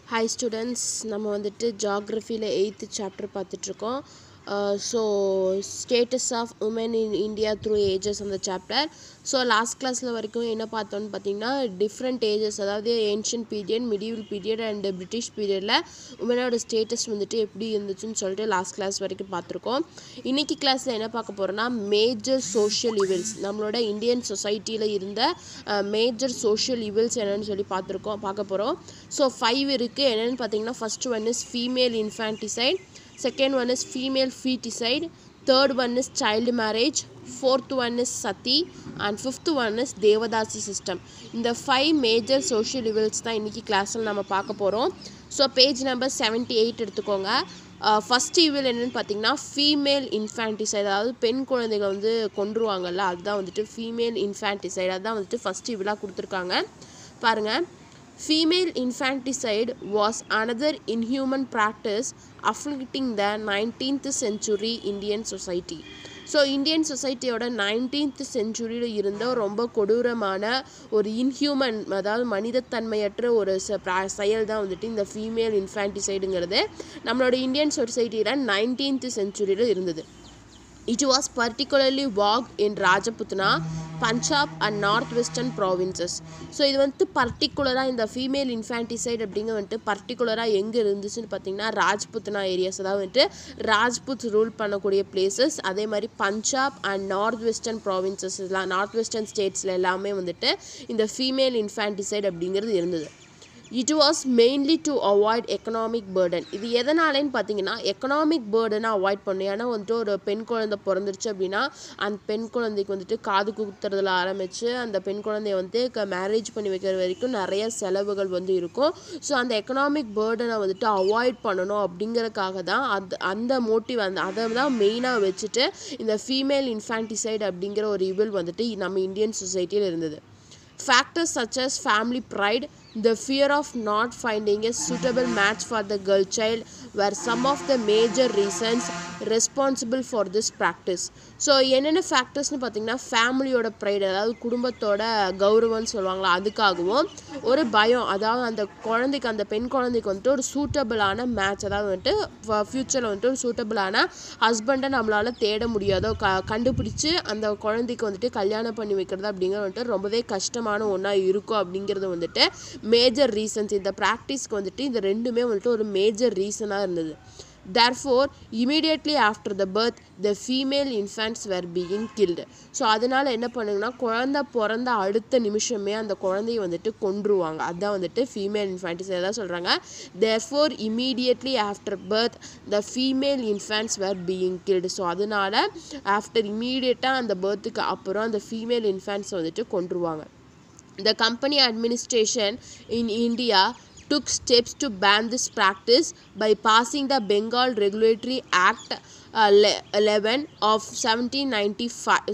Hi students நம்ம வந்துட்டு ஜாகிரஃபியில் எயித்து சாப்டர் பார்த்துட்ருக்கோம் so status of woman in India through ages அந்த சாப்டர் ஸோ லாஸ்ட் கிளாஸில் வரைக்கும் என்ன பார்த்தோன்னு பார்த்தீங்கன்னா டிஃப்ரெண்ட் ஏஜஸ் அதாவது ancient period medieval period and British பீரியடில் உமனோட ஸ்டேட்டஸ் வந்துட்டு எப்படி இருந்துச்சுன்னு சொல்லிட்டு லாஸ்ட் கிளாஸ் வரைக்கும் பார்த்துருக்கோம் இன்றைக்கி கிளாஸில் என்ன பார்க்க போகிறோன்னா மேஜர் சோஷியல் இவல்ஸ் நம்மளோட இந்தியன் சொசைட்டியில் இருந்த மேஜர் சோஷியல் இவல்ஸ் என்னென்னு சொல்லி பார்த்துருக்கோம் பார்க்க போகிறோம் ஸோ ஃபைவ் இருக்குது என்னென்னு பார்த்தீங்கன்னா first one is female infanticide second one is female foeticide third one is child marriage fourth one is sati and fifth one is devadasi system இந்த ஃபைவ் மேஜர் சோஷியல் இவல்ஸ் தான் இன்றைக்கி கிளாஸில் நம்ம பார்க்க போகிறோம் so page number seventy eight எடுத்துக்கோங்க first evil என்னென்னு பார்த்தீங்கன்னா ஃபீமேல் இன்ஃபேன்டிசைட் அதாவது பெண் குழந்தைகள் வந்து கொன்றுவாங்கல்ல அதுதான் வந்துட்டு ஃபீமேல் இன்ஃபேன்டிசைட் அதுதான் வந்துட்டு ஃபஸ்ட் இவிலாக கொடுத்துருக்காங்க பாருங்கள் Female infanticide was another inhuman practice afflicting the 19th century Indian society. So Indian சொசைட்டியோட நைன்டீன்த் செஞ்சுரியில் இருந்த ரொம்ப கொடூரமான ஒரு இன்ஹியூமன் அதாவது மனிதத்தன்மையற்ற ஒரு செயல் தான் வந்துட்டு இந்த ஃபீமேல் இன்ஃபான்டிசைடுங்கிறது நம்மளோட இந்தியன் சொசைட்டியில் நைன்டீன்த் செஞ்சுரியில் இருந்தது it was particularly vogue in Rajputana Punjab and north western provinces so இது வந்துட்டு பர்டிகுலராக இந்த ஃபீமேல் இன்ஃபான்டிசைட் அப்படிங்க வந்துட்டு பர்டிகுலராக எங்கே இருந்துச்சுன்னு பார்த்தீங்கன்னா ராஜ்புத்னா ஏரியாஸ் அதாவது வந்துட்டு ராஜ்புத் ரூல் பண்ணக்கூடிய பிளேசஸ் அதே மாதிரி Punjab and north western provinces எல்லாம் நார்த் வெஸ்டர்ன் ஸ்டேட்ஸில் எல்லாமே வந்துட்டு இந்த ஃபீமேல் இன்ஃபான்டிசைட் அப்படிங்கிறது இருந்தது it was mainly to avoid economic burden இது எதனாலேன்னு பார்த்தீங்கன்னா எக்கனாமிக் பேர்டனை அவாய்ட் பண்ணும் ஏன்னா வந்துட்டு ஒரு பெண் குழந்தை பிறந்துருச்சு அப்படின்னா அந்த பெண் குழந்தைக்கு வந்துட்டு காது குத்துறதுல ஆரம்பித்து அந்த பெண் குழந்தைய வந்து மேரேஜ் பண்ணி வைக்கிற வரைக்கும் நிறைய செலவுகள் வந்து இருக்கும் ஸோ அந்த எக்கனாமிக் பேர்டனை வந்துட்டு அவாய்ட் பண்ணணும் அப்படிங்கிறதுக்காக தான் அது அந்த மோட்டிவ் அந்த அதை தான் மெயினாக வச்சுட்டு இந்த ஃபீமேல் இன்ஃபான்டிசைட் அப்படிங்கிற ஒரு இவில் வந்துட்டு நம்ம இந்தியன் சொசைட்டியில் இருந்தது Factors such as family pride, the fear of not finding a suitable match for the girl child were some of the major reasons responsible for this practice. So என்னென்ன ஃபேக்டர்ஸ்னு பார்த்தீங்கன்னா ஃபேமிலியோட ப்ரைடு அதாவது குடும்பத்தோட கௌரவம்னு சொல்லுவாங்களா அதுக்காகவும் ஒரு பயம் அதாவது அந்த குழந்தைக்கு அந்த பெண் குழந்தைக்கு வந்துட்டு ஒரு சூட்டபிளான மேட்ச் அதாவது வந்துட்டு ஃப்யூச்சரில் வந்துட்டு ஒரு சூட்டபிளான ஹஸ்பண்டை நம்மளால் தேட முடியாதோ க கண்டுபிடிச்சி அந்த குழந்தைக்கு வந்துட்டு கல்யாணம் பண்ணி வைக்கிறது அப்படிங்கிறது வந்துட்டு ரொம்பவே கஷ்டமான ஒன்றா இருக்கும் அப்படிங்கிறது வந்துட்டு மேஜர் ரீசன்ஸ் இந்த ப்ராக்டிஸ்க்கு வந்துட்டு இந்த ரெண்டுமே வந்துட்டு ஒரு மேஜர் ரீசனாக இருந்தது therefore immediately after the birth the female infants were being killed so அதனால் என்ன பண்ணுங்கன்னா குழந்த பிறந்த அடுத்த நிமிஷமே அந்த குழந்தைய வந்துட்டு கொன்றுவாங்க அதுதான் வந்துட்டு ஃபீமேல் இன்ஃபேன்ட்ஸ் எதாவது சொல்கிறாங்க therefore immediately after birth the female infants were being killed so அதனால் ஆஃப்டர் இமீடியட்டாக அந்த பர்த்துக்கு அப்புறம் அந்த ஃபீமேல் இன்ஃபேன்ட்ஸை வந்துட்டு கொன்றுவாங்க The company administration in India took steps to ban this practice by passing the Bengal Regulatory Act uh, 11 of 1795,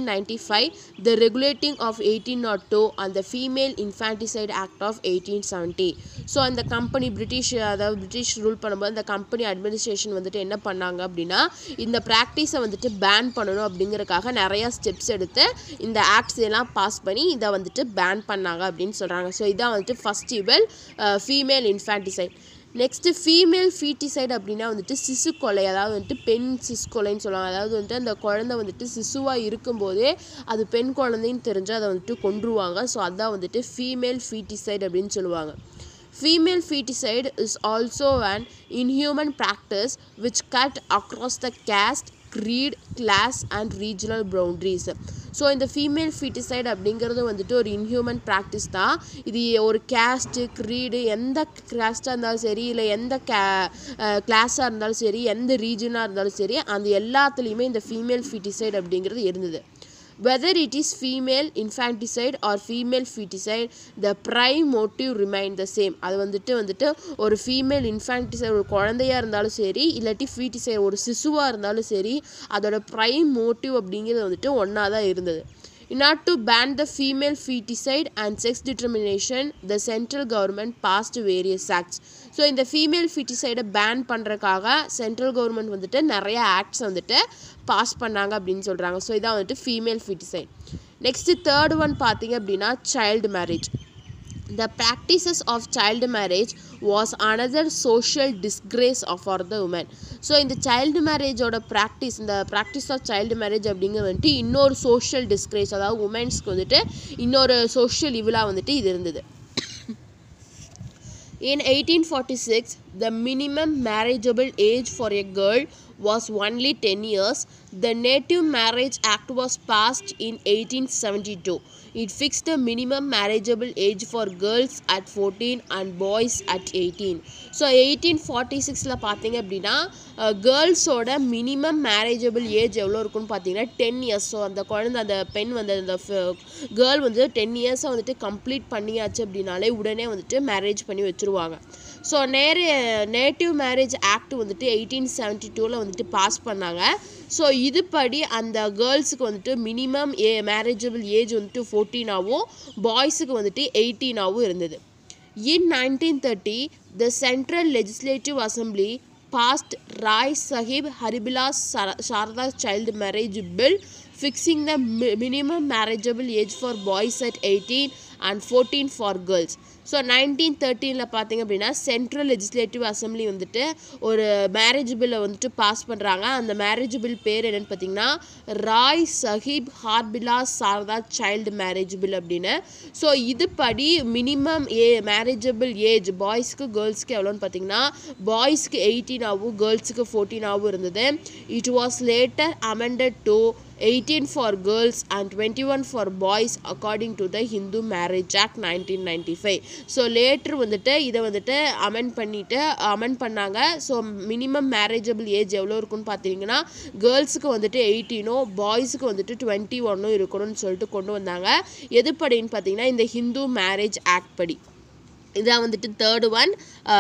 1795, the regulating of 1802 and the Female Infanticide Act of 1870. So அந்த company British அதாவது British rule பண்ணும்போது அந்த company administration வந்துட்டு என்ன பண்ணாங்க அப்படின்னா இந்த ப்ராக்டிஸை வந்துட்டு பேன் பண்ணணும் அப்படிங்கிறதுக்காக நிறையா ஸ்டெப்ஸ் எடுத்து இந்த ஆக்ட்ஸ் எல்லாம் பாஸ் பண்ணி இதை வந்துட்டு பேன் பண்ணாங்க அப்படின்னு சொல்கிறாங்க ஸோ இதான் வந்துட்டு first evil female infanticide next female foeticide அப்படின்னா வந்துட்டு சிசு கொலை அதாவது வந்துட்டு பெண் சிசு கொலைன்னு சொல்லுவாங்க அதாவது வந்துட்டு அந்த குழந்தை வந்துட்டு சிசுவாக இருக்கும்போதே அது பெண் குழந்தைன்னு தெரிஞ்சு அதை வந்துட்டு கொன்றுவாங்க ஸோ அதான் வந்துட்டு ஃபீமேல் ஃபீட்டிசைட் அப்படின்னு சொல்லுவாங்க Female feticide is also an inhuman practice which cut across the caste, creed, class and regional boundaries. So இந்த ஃபீமேல் ஃபீட்டிசைட் அப்படிங்கிறது வந்துட்டு ஒரு இன்ஹியூமன் ப்ராக்டிஸ் தான் இது ஒரு கேஸ்ட்டு க்ரீடு எந்த கேஸ்ட்டாக இருந்தாலும் சரி இல்லை எந்த கே கிளாஸாக இருந்தாலும் சரி எந்த ரீஜனாக இருந்தாலும் சரி அந்த எல்லாத்துலேயுமே இந்த ஃபீமேல் ஃபீட்டிசைட் அப்படிங்கிறது இருந்தது whether it is female infanticide or female feticide the prime motive remain the same அது வந்துட்டு வந்துட்டு ஒரு ஃபீமேல் இன்ஃபான்டிசைட் ஒரு குழந்தையாக இருந்தாலும் சரி இல்லாட்டி ஃபீட்டிசைட் ஒரு சிசுவாக இருந்தாலும் சரி அதோட ப்ரைம் மோட்டிவ் அப்படிங்கிறது வந்துட்டு ஒன்றா தான் இருந்தது In order to ban the female feticide and sex determination, the central government passed various acts. So இந்த ஃபீமேல் ஃபீட்டிசைடை பேன் பண்ணுறக்காக சென்ட்ரல் கவர்மெண்ட் வந்துட்டு நிறைய ஆக்ட்ஸ் வந்துட்டு பாஸ் பண்ணாங்க அப்படின்னு சொல்கிறாங்க ஸோ இதான் வந்துட்டு female foeticide next third one பார்த்தீங்க அப்படின்னா child marriage the practices of child marriage was another social disgrace of for the women so இந்த சைல்டு மேரேஜோட ப்ராக்டிஸ் இந்த ப்ராக்டிஸ் ஆஃப் சைல்டு மேரேஜ் அப்படிங்கிறது வந்துட்டு இன்னொரு சோஷியல் டிஸ்கிரேஸ் அதாவது உமன்ஸ்க்கு வந்துட்டு இன்னொரு சோஷியல் இவலாக வந்துட்டு இது இருந்தது In 1846, the minimum marriageable age for a girl was only 10 years. The Native Marriage Act was passed in 1872. It fixed the minimum marriageable age for girls at 14 and boys at 18. So eighteen forty சிக்ஸில் பார்த்தீங்க அப்படின்னா கேர்ள்ஸோட minimum marriageable age எவ்வளோ இருக்குன்னு பார்த்தீங்கன்னா ten years so அந்த குழந்தை அந்த பெண் வந்து அந்த கேர்ள் வந்து டென் இயர்ஸை வந்துட்டு கம்ப்ளீட் பண்ணியாச்சு அப்படின்னாலே உடனே வந்துட்டு மேரேஜ் பண்ணி வச்சுருவாங்க so Nehru native marriage act வந்துட்டு எயிட்டீன் செவன்ட்டி டூவில் வந்துட்டு பாஸ் பண்ணாங்க ஸோ இதுபடி அந்த கேர்ள்ஸுக்கு வந்துட்டு மினிமம் ஏ மேரேஜபிள் ஏஜ் வந்துட்டு ஃபோர்டீனாகவும் பாய்ஸுக்கு வந்துட்டு எயிட்டீனாகவும் இருந்தது In 1930, the Central Legislative Assembly passed Rai Sahib Haribilas Sharda Child Marriage Bill fixing the mi- minimum marriageable age for boys at 18 and 14 for girls. So nineteen தேர்ட்டீனில் பார்த்தீங்க அப்படின்னா central legislative assembly வந்துட்டு ஒரு marriage பில்லை வந்துட்டு pass பண்ணுறாங்க அந்த marriage bill பேர் என்னன்னு பார்த்தீங்கன்னா Rai Sahib Harbilas Sarda child marriage bill அப்படின்னு ஸோ இதுபடி மினிமம் ஏ மேரேஜபிள் ஏஜ் பாய்ஸ்க்கு கேர்ள்ஸ்க்கு எவ்வளோன்னு பார்த்தீங்கன்னா பாய்ஸ்க்கு எயிட்டீனாகவும் கேர்ள்ஸுக்கு ஃபோர்டீனாகவும் இருந்தது it was later amended to 18 for girls and 21 for boys according to the Hindu Marriage Act 1995 so later வந்துட்டு இதை வந்துட்டு அமெண்ட் பண்ணிட்டு அமெண்ட் பண்ணாங்க ஸோ மினிமம் மேரேஜபிள் ஏஜ் எவ்வளோ இருக்குன்னு பார்த்தீங்கன்னா கேர்ள்ஸுக்கு வந்துட்டு எயிட்டீனும் பாய்ஸுக்கு வந்துட்டு டுவெண்ட்டி ஒன்னும் இருக்கணும்னு சொல்லிட்டு கொண்டு வந்தாங்க எதுப்படின்னு பார்த்தீங்கன்னா இந்த ஹிந்து மேரேஜ் ஆக்ட் படி இதான் வந்துட்டு third one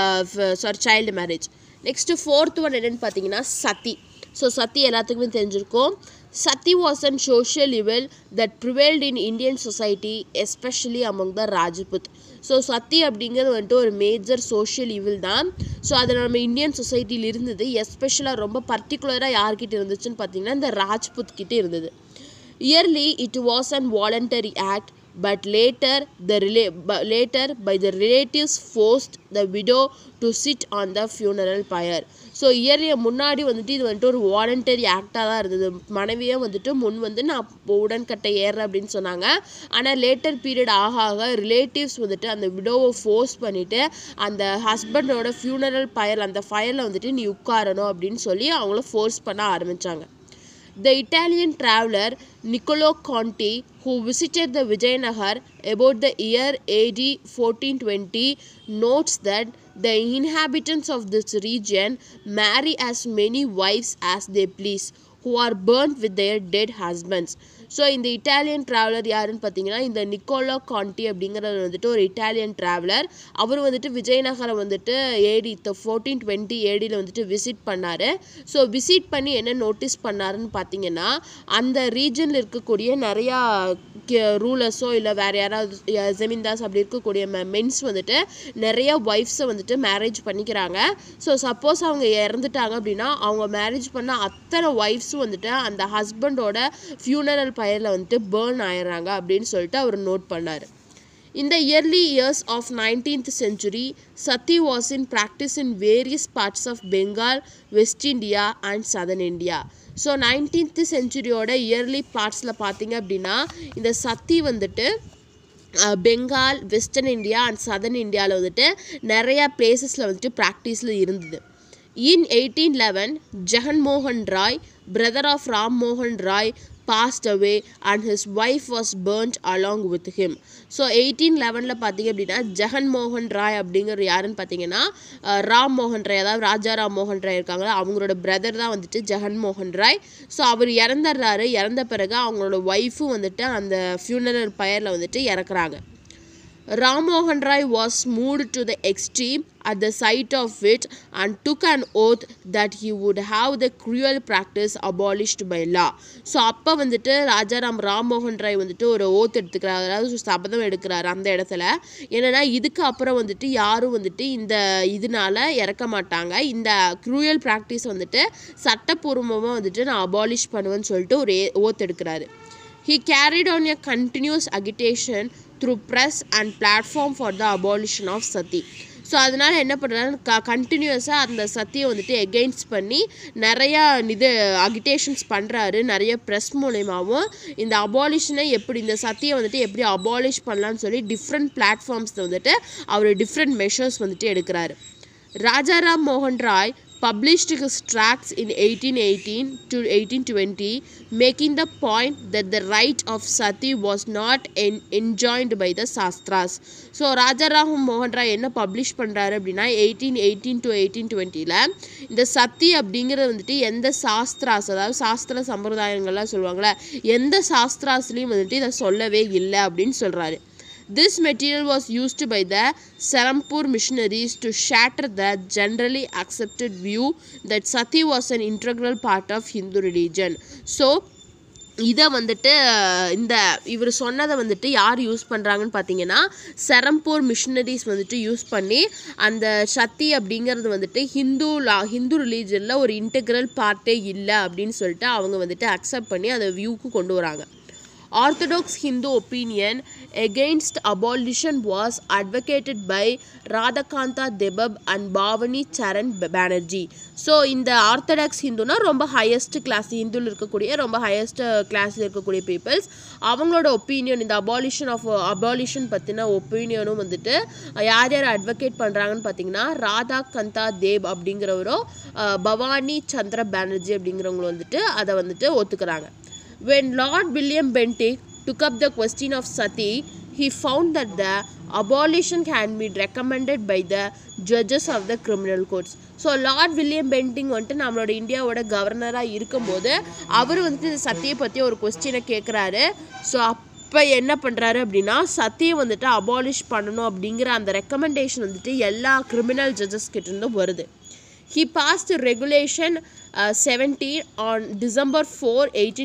sorry child marriage next fourth one என்னென்னு பார்த்தீங்கன்னா சதி ஸோ சதி எல்லாத்துக்குமே தெரிஞ்சிருக்கும் sati was and social evil that prevailed in Indian society especially among the Rajput so sati அப்படிங்கிறது வந்துட்டு ஒரு மேஜர் சோஷியல் இவில் தான் ஸோ அது நம்ம இந்தியன் சொசைட்டியில் இருந்தது எஸ்பெஷலாக ரொம்ப பர்டிகுலராக யார்கிட்ட இருந்துச்சுன்னு பார்த்தீங்கன்னா இந்த ராஜ்புத் கிட்ட இருந்தது early it was an voluntary act but later the rela- bu- later by the relatives forced the widow to sit on the funeral pyre so இயர்லிய முன்னாடி வந்துட்டு இது வந்துட்டு ஒரு வாலண்டரி ஆக்டாக தான் இருந்தது மனைவியே வந்துட்டு முன் வந்து நான் இப்போ உடன்கட்டை ஏறுறேன் அப்படின்னு சொன்னாங்க ஆனால் லேட்டர் பீரியட் ஆக ஆக ரிலேட்டிவ்ஸ் வந்துட்டு அந்த விடோவை ஃபோர்ஸ் பண்ணிவிட்டு அந்த ஹஸ்பண்டோட ஃபியூனரல் பயர் அந்த ஃபயரில் வந்துட்டு நீ உட்காரணும் அப்படின்னு சொல்லி அவங்கள ஃபோர்ஸ் பண்ண ஆரம்பித்தாங்க The Italian traveler Niccolo Conti, who visited the Vijayanagar about the year AD 1420, notes that the inhabitants of this region marry as many wives as they please, who are burnt with their dead husbands. So இந்த Italian traveller யாருன்னு பார்த்தீங்கன்னா இந்த Nicolas கான்டி அப்படிங்கிறது வந்துட்டு ஒரு Italian traveller அவர் வந்துட்டு விஜயநகரம் வந்துட்டு ஏடி fourteen twenty ஏடியில் வந்துட்டு விசிட் பண்ணார் ஸோ விசிட் பண்ணி என்ன நோட்டீஸ் பண்ணாருன்னு பார்த்தீங்கன்னா அந்த ரீஜனில் இருக்கக்கூடிய நிறையா ரூலர்ஸோ இல்லை வேறு யாராவது ய- ஜமீன்தார்ஸ் அப்படி இருக்கக்கூடிய மென்ஸ் வந்துட்டு நிறைய ஒய்ஃப்ஸை வந்துட்டு மேரேஜ் பண்ணிக்கிறாங்க ஸோ சப்போஸ் அவங்க இறந்துட்டாங்க அப்படின்னா அவங்க மேரேஜ் பண்ண அத்தனை ஒய்ஃப்ஸும் வந்துட்டு அந்த ஹஸ்பண்டோட ஃபியூனரல் பயரில் வந்துட்டு பேர்ன் ஆயிடுறாங்க அப்படின்னு சொல்லிட்டு அவர் நோட் பண்ணார் In the early years of 19th century, sati was in practice in various parts of Bengal, West India and Southern India. So nineteenth செஞ்சுரியோட இயர்லி பார்ட்ஸில் பார்த்தீங்க அப்படின்னா இந்த சத்தி வந்துட்டு uh, Bengal western India and southern இந்தியாவில் வந்துட்டு நிறையா பிளேசஸில் வந்துட்டு ப்ராக்டிஸில் இருந்தது இன் எயிட்டீன் லெவன் ஜெகன் மோகன் ராய் பிரதர் ஆஃப் ராம் மோகன் Roy passed away and his wife was burnt along with him so eighteen லெவனில் பார்த்தீங்க அப்படின்னா ஜெகன் மோகன் ராய் அப்படிங்கிற யாருன்னு பார்த்தீங்கன்னா அஹ், ராம் மோகன் ராய் அதாவது ராஜா ராம் மோகன் ராய் இருக்காங்களா அவங்களோட பிரதர் தான் வந்துட்டு ஜெகன் மோகன் ராய் ஸோ அவர் இறந்துடுறாரு இறந்த பிறகு அவங்களோட ஒய்ஃபும் வந்துட்டு அந்த ஃபியூனரல் பயரில் வந்துட்டு இறக்குறாங்க Ram Mohan Rai was moved to the extreme at the sight of it and took an oath that he would have the cruel practice abolished by law. So அப்போ வந்துட்டு ராஜாராம் ராம் மோகன் ராய் வந்துட்டு ஒரு ஓத் எடுத்துக்கிறார் அதாவது ஒரு சபதம் எடுக்கிறாரு அந்த இடத்துல என்னன்னா இதுக்கு அப்புறம் வந்துட்டு யாரும் வந்துட்டு இந்த இதனால இறக்க மாட்டாங்க இந்த க்ரூயல் ப்ராக்டிஸ் வந்துட்டு சட்டப்பூர்வமாக வந்துட்டு நான் அபாலிஷ் பண்ணுவேன்னு சொல்லிட்டு ஒரு ஓத் எடுக்கிறாரு He carried on a continuous agitation through press and platform for the abolition of sati so அதனால் என்ன பண்ணுறாரு க கண்டினியூஸாக அந்த சத்தியை வந்துட்டு எகெயின்ஸ்ட் பண்ணி நிறையா இது அகிடேஷன்ஸ் பண்ணுறாரு நிறைய ப்ரெஸ் மூலயமாவும் இந்த அபாலிஷனை எப்படி இந்த சத்தியை வந்துட்டு எப்படி அபாலிஷ் பண்ணலான்னு சொல்லி டிஃப்ரெண்ட் பிளாட்ஃபார்ம்ஸில் வந்துட்டு அவர் டிஃப்ரெண்ட் மெஷர்ஸ் வந்துட்டு எடுக்கிறாரு ராஜாராம் மோகன் Roy published his tracts in 1818 to 1820 making the point that the right of sati was not en- enjoined by the sastras so Rajaram மோகன் ராய் என்ன பப்ளிஷ் பண்ணுறாரு அப்படின்னா எயிட்டீன் எயிட்டீன் டு எயிட்டீன் டுவெண்ட்டியில் இந்த சத்தி அப்படிங்கிறது வந்துட்டு எந்த சாஸ்திராஸ் அதாவது சாஸ்திர சம்பிரதாயங்கள்லாம் சொல்லுவாங்கள்ல எந்த சாஸ்திராஸ்லேயும் வந்துட்டு இதை சொல்லவே இல்லை அப்படின்னு சொல்கிறாரு This material was used by the Serampur missionaries to shatter the generally accepted view that sati was an integral part of Hindu religion. So, இதை வந்துட்டு இந்த இவர் சொன்னதை வந்துட்டு யார் யூஸ் பண்ணுறாங்கன்னு பார்த்தீங்கன்னா செரம்பூர் மிஷினரிஸ் வந்துட்டு யூஸ் பண்ணி அந்த சக்தி அப்படிங்கிறது வந்துட்டு ஹிந்து லா ஹிந்து ரிலீஜனில் ஒரு இன்டெக்ரல் பார்ட்டே இல்லை அப்படின்னு சொல்லிட்டு அவங்க வந்துட்டு அக்செப்ட் பண்ணி அதை வியூக்கு கொண்டு வராங்க Orthodox Hindu opinion against abolition was advocated by Radhakanta Debab and Bhavani Charan Banerjee. So இந்த ஆர்த்தடாக்ஸ் ஹிந்துனா ரொம்ப ஹையஸ்ட் கிளாஸ் ஹிந்துவில் இருக்கக்கூடிய ரொம்ப ஹையஸ்ட் கிளாஸில் இருக்கக்கூடிய பீப்புள்ஸ் அவங்களோட ஒப்பீனியன் இந்த அபாலிஷன் ஆஃப் அபாலிஷன் பற்றின ஒப்பீனியனும் வந்துட்டு யார் யார் அட்வொகேட் பண்ணுறாங்கன்னு பார்த்தீங்கன்னா ராதா கந்தா தேப் அப்படிங்கிறவரும் அஹ், பவானி சந்திர பானர்ஜி அப்படிங்கிறவங்களும் வந்துட்டு அதை வந்துட்டு ஒத்துக்கிறாங்க When Lord William Bentinck took up the question of sati, he found that the abolition can be recommended by the judges of the criminal courts. So Lord William Bentinck வந்துட்டு நம்மளோட இந்தியாவோட கவர்னராக இருக்கும்போது அவர் வந்துட்டு இந்த சத்தியை பற்றி ஒரு கொஸ்டினை கேட்குறாரு ஸோ அப்போ என்ன பண்ணுறாரு அப்படின்னா சத்தியை வந்துட்டு அபாலிஷ் பண்ணணும் அப்படிங்கிற அந்த ரெக்கமெண்டேஷன் வந்துட்டு எல்லா கிரிமினல் ஜட்ஜஸ் கிட்ட இருந்தும் வருது He passed Regulation uh, 17 on December 4,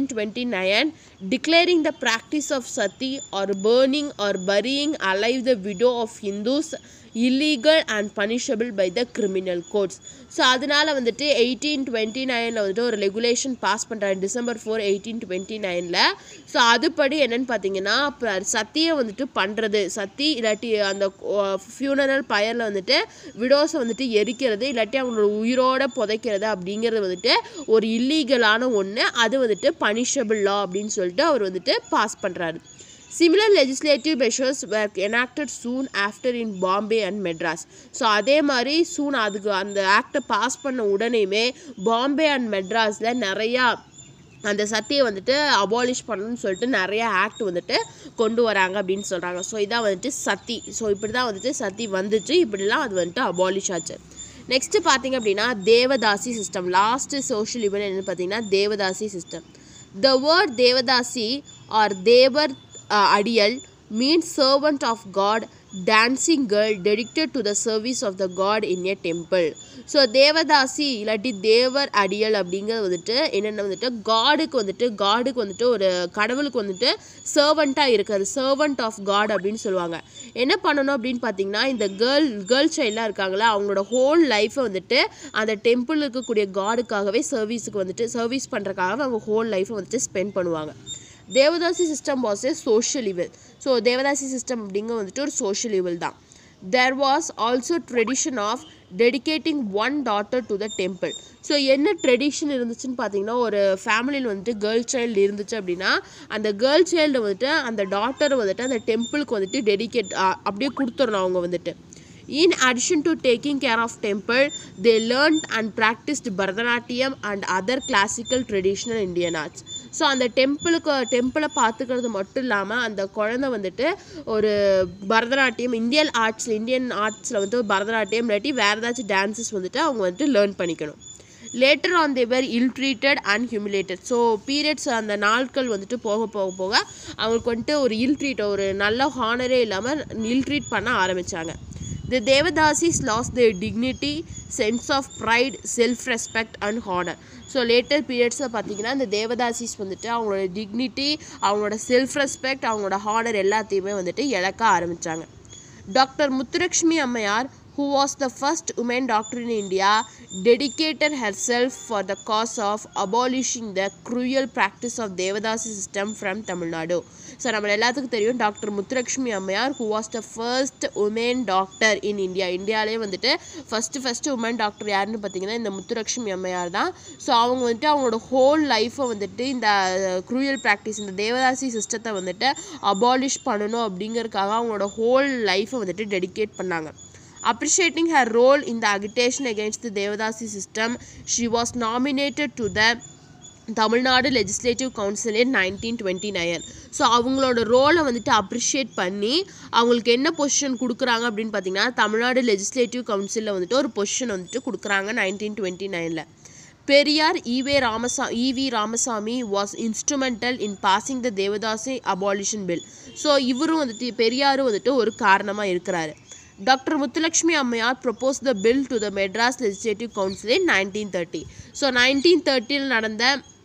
1829, declaring the practice of sati or burning or burying alive the widow of Hindus illegal and punishable by the criminal courts. So அதனால வந்துட்டு eighteen twenty நைனில் வந்துட்டு ஒரு regulation pass பண்ணுறாரு December four eighteen twenty நைனில் so அதுபடி என்னன்னு பார்த்தீங்கன்னா இப்போ சத்தியை வந்துட்டு பண்ணுறது சத்தி இல்லாட்டி அந்த ஃபியூனரல் பயரில் வந்துட்டு விடோஸை வந்துட்டு எரிக்கிறது இல்லாட்டி அவங்களோட உயிரோட புதைக்கிறது அப்படிங்கிறது வந்துட்டு ஒரு இல்லீகலான ஒன்று அது வந்துட்டு பனிஷபிள் லா அப்படின்னு சொல்லிட்டு அவர் வந்துட்டு பாஸ் பண்ணுறாரு Similar legislative measures were enacted soon after in Bombay and Madras. So அதே மாதிரி சூன் அதுக்கு அந்த ஆக்டை பாஸ் பண்ண உடனேயுமே பாம்பே அண்ட் மெட்ராஸில் நிறையா அந்த சத்தியை வந்துட்டு அபாலிஷ் பண்ணணும்னு சொல்லிட்டு நிறைய ஆக்ட் வந்துட்டு கொண்டு வராங்க அப்படின்னு சொல்கிறாங்க ஸோ இதான் வந்துட்டு சத்தி ஸோ இப்படி தான் வந்துட்டு சத்தி வந்துச்சு இப்படிலாம் அது வந்துட்டு அபாலிஷ் ஆச்சு நெக்ஸ்ட்டு பார்த்தீங்க அப்படின்னா devadasi system last social evil என்னன்னு பார்த்தீங்கன்னா devadasi system the word devadasi or devar uh, adiyal means servant of God dancing girl dedicated to the service of the God in a temple so devadasi இல்லாட்டி தேவர் அடியல் அப்படிங்கிறது வந்துட்டு என்னென்ன வந்துட்டு காடுக்கு வந்துட்டு காடுக்கு வந்துட்டு ஒரு கடவுளுக்கு வந்துட்டு சர்வெண்ட்டாக இருக்கிறது சர்வெண்ட் ஆஃப் காட் அப்படின்னு சொல்லுவாங்க என்ன பண்ணணும் அப்படின்னு பார்த்தீங்கன்னா இந்த கேர்ள் கேர்ள் சைல்டாக இருக்காங்களா அவங்களோட ஹோல் லைஃப்பை வந்துட்டு அந்த டெம்பிள் இருக்கக்கூடிய காடுக்காகவே சர்வீஸுக்கு வந்துட்டு சர்வீஸ் பண்ணுறக்காகவே அவங்க ஹோல் லைஃப்பை வந்துட்டு ஸ்பெண்ட் பண்ணுவாங்க devadasi system was a social evil so devadasi system அப்படிங்க வந்துட்டு ஒரு சோஷியல் இவல் தான் there was also tradition of dedicating one daughter to the temple so என்ன ட்ரெடிஷன் இருந்துச்சுன்னு பார்த்தீங்கன்னா ஒரு ஃபேமிலியில் வந்துட்டு கேர்ள் சைல்டு இருந்துச்சு அப்படின்னா அந்த கேர்ள் சைல்டு வந்துட்டு அந்த டாட்டரை வந்துட்டு அந்த டெம்பிளுக்கு வந்துட்டு டெடிகேட் அப்படியே கொடுத்துடணும் அவங்க வந்துட்டு In addition to taking care of temple, they learned and practiced Bharatanatyam and other classical traditional Indian arts. So அந்த டெம்பிளுக்கு டெம்பிளை பார்த்துக்கிறது மட்டும் இல்லாமல் அந்த குழந்தை வந்துட்டு ஒரு பரதநாட்டியம் இந்தியன் ஆர்ட்ஸில் இந்தியன் ஆர்ட்ஸில் வந்து பரதநாட்டியம் இல்லாட்டி வேறு ஏதாச்சும் டான்சஸ் வந்துட்டு அவங்க வந்துட்டு லேர்ன் பண்ணிக்கணும் later on devar ill treated and humiliated so periods அந்த நாட்கள் வந்துட்டு போக போக போக அவங்களுக்கு வந்துட்டு ஒரு இல் ட்ரீட் ஒரு நல்ல ஹானரே இல்லாமல் இல் ட்ரீட் பண்ண ஆரம்பித்தாங்க The Devadasis lost their dignity, sense of pride, self-respect and honor. So later பீரியட்ஸில் பார்த்தீங்கன்னா இந்த தேவதாசிஸ் வந்துட்டு அவங்களோட டிக்னிட்டி அவங்களோட செல்ஃப் ரெஸ்பெக்ட் அவங்களோட ஹானர் எல்லாத்தையுமே வந்துட்டு இழக்க ஆரம்பித்தாங்க டாக்டர் முத்துலட்சுமி அம்மையார் who was the first woman doctor in India, dedicated herself for the cause of abolishing the cruel practice of Devadasi system from Tamil Nadu. So நம்ம எல்லாத்துக்கும் தெரியும் doctor Muthulakshmi Ammaiyar who was the first woman doctor in India இந்தியாவிலே வந்துட்டு first first woman doctor யாருன்னு பார்த்தீங்கன்னா இந்த முத்துலட்சுமி அம்மையார் தான் ஸோ அவங்க வந்துட்டு அவங்களோட ஹோல் லைஃப்பை வந்துட்டு இந்த க்ரூயல் ப்ராக்டிஸ் இந்த தேவதாசி சிஸ்டத்தை வந்துட்டு அபாலிஷ் பண்ணணும் அப்படிங்கறதுக்காக அவங்களோட ஹோல் லைஃப்பை வந்துட்டு டெடிகேட் பண்ணாங்க Appreciating her role in the agitation against the Devadasi system, she was nominated to the Tamil Nadu legislative council in nineteen twenty nine so அவங்களோட ரோலை வந்துட்டு அப்ரிஷியேட் பண்ணி அவங்களுக்கு என்ன பொசிஷன் கொடுக்குறாங்க அப்படின்னு பார்த்தீங்கன்னா தமிழ்நாடு லெஜிஸ்லேட்டிவ் கவுன்சிலில் வந்துட்டு ஒரு பொசிஷன் வந்துட்டு கொடுக்குறாங்க நைன்டீன் டுவெண்ட்டி நைனில் பெரியார் ஈவே ராமசா EV Ramasamy was instrumental in passing the devadasi abolition bill so இவரும் வந்துட்டு பெரியாரும் வந்துட்டு ஒரு காரணமாக இருக்கிறாரு doctor Muthulakshmi Ammaiyar propose the bill to the Madras legislative council in nineteen thirty so nineteen தேர்ட்டியில் நடந்த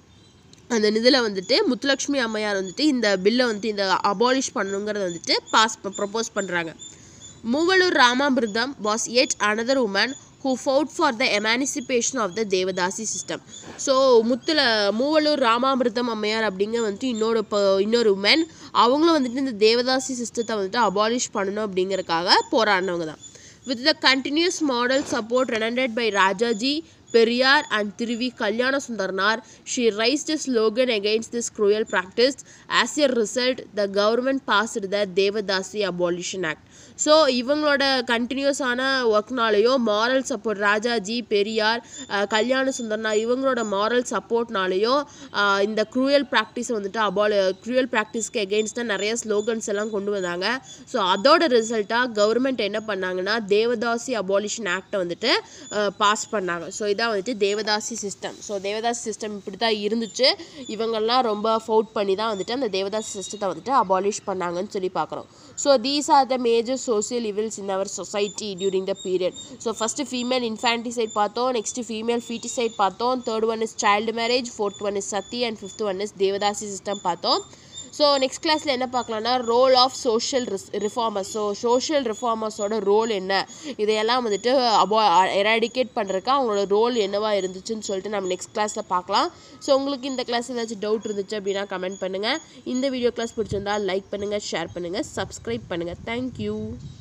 அந்த இதில் வந்துட்டு முத்துலட்சுமி அம்மையார் வந்துட்டு இந்த பில்லை வந்துட்டு இந்த அபாலிஷ் பண்ணணுங்கிறத வந்துட்டு பாஸ் ப்ரொப்போஸ் பண்ணுறாங்க Moovalur Ramamirtham was yet another woman who fought for the emancipation of the devadasi system so முத்துல மூவலூர் ராமாமிர்தம் அம்மையார் அப்படிங்க வந்துட்டு இன்னொரு இப்போ இன்னொரு உமன் அவங்களும் வந்துட்டு இந்த தேவதாசி சிஸ்டத்தை வந்துட்டு அபாலிஷ் பண்ணணும் அப்படிங்கறக்காக போராடினவங்க தான் with the continuous moral support rendered by Rajaji Periyar and Thiruvi Kalyanasundaranar she raised a slogan against this cruel practice as a result the government passed the Devadasi abolition act so இவங்களோட கண்டினியூஸான ஒர்க்னாலேயோ moral support Rajaji Periyar uh, Kalyanasundaranar இவங்களோட moral சப்போர்ட்னாலேயோ இந்த cruel practice வந்துட்டு அபால் cruel ப்ராக்டிஸ்க்கு எகெயின்ஸ்டாக நிறைய slogans எல்லாம் கொண்டு வந்தாங்க ஸோ அதோட ரிசல்ட்டாக கவர்மெண்ட் என்ன பண்ணாங்கன்னா தேவதாசி அபாலிஷன் ஆக்டை வந்துட்டு பாஸ் பண்ணாங்க ஸோ இதான் வந்துட்டு Devadasi system so devadasi system இப்படி தான் இருந்துச்சு இவங்கெல்லாம் ரொம்ப ஃபவுட் பண்ணி தான் வந்துட்டு அந்த தேவதாசி சிஸ்டத்தை வந்துட்டு அபாலிஷ் பண்ணாங்கன்னு சொல்லி பார்க்குறோம் so these are the major social evils in our society during the period so first female infanticide பார்த்தோம் நெக்ஸ்ட்டு ஃபீமேல் ஃபீட்டிசைட் பார்த்தோம் third one is child marriage fourth one is sati and fifth one is devadasi system பார்த்தோம் so next கிளாஸில் என்ன பார்க்கலாம்னா role of social ரிஸ் reformers so social ரிஃபார்மர்ஸோட role என்ன இதையெல்லாம் வந்துட்டு அபோ எராடிகேட் பண்ணுறதுக்கு அவங்களோட ரோல் என்னவா இருந்துச்சுன்னு சொல்லிட்டு நம்ம நெக்ஸ்ட் கிளாஸில் பார்க்கலாம் ஸோ உங்களுக்கு இந்த கிளாஸ் ஏதாச்சும் டவுட் இருந்துச்சு அப்படின்னா கமெண்ட் பண்ணுங்கள் இந்த வீடியோ கிளாஸ் பிடிச்சிருந்தா லைக் பண்ணுங்கள் ஷேர் பண்ணுங்கள் சப்ஸ்கிரைப் பண்ணுங்கள் தேங்க்யூ